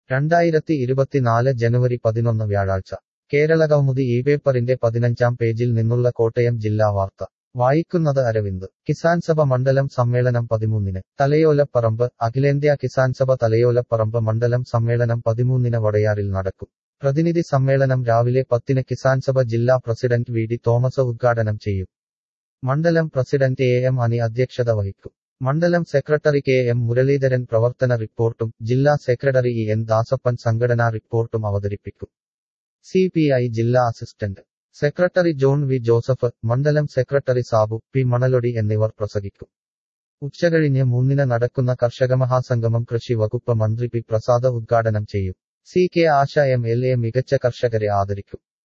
രണ്ടായിരത്തി ഇരുപത്തിനാല് ജനുവരി പതിനൊന്ന് വ്യാഴാഴ്ച കേരളകൗമുദി ഈ പേപ്പറിന്റെ പതിനഞ്ചാം പേജിൽ നിന്നുള്ള കോട്ടയം ജില്ലാ വാർത്ത വായിക്കുന്നത് അരവിന്ദ് കിസാൻ സഭ മണ്ഡലം സമ്മേളനം പതിമൂന്നിന് തലയോലപ്പറമ്പ് അഖിലേന്ത്യാ കിസാൻ സഭ തലയോലപ്പറമ്പ് മണ്ഡലം സമ്മേളനം പതിമൂന്നിന് വടയാറിൽ നടക്കും പ്രതിനിധി സമ്മേളനം രാവിലെ പത്തിന് കിസാൻ സഭ ജില്ലാ പ്രസിഡന്റ് വി ഡി തോമസ് ഉദ്ഘാടനം ചെയ്യും മണ്ഡലം പ്രസിഡന്റ് എ എം അനി അധ്യക്ഷത വഹിക്കും മണ്ഡലം സെക്രട്ടറി കെ എം മുരളീധരൻ പ്രവർത്തന റിപ്പോർട്ടും ജില്ലാ സെക്രട്ടറി ഇ എൻ ദാസപ്പൻ സംഘടനാ റിപ്പോർട്ടും അവതരിപ്പിക്കും സി പി ഐ ജില്ലാ assistant secretary John V Joseph മണ്ഡലം സെക്രട്ടറി സാബു പി മണലൊടി എന്നിവർ പ്രസംഗിക്കും ഉച്ചകഴിഞ്ഞ് മൂന്നിന് നടക്കുന്ന കർഷക മഹാസംഗമം കൃഷി വകുപ്പ് മന്ത്രി പി പ്രസാദ് ഉദ്ഘാടനം ചെയ്യും C K Asha M L A മികച്ച കർഷകരെ ആദരിക്കും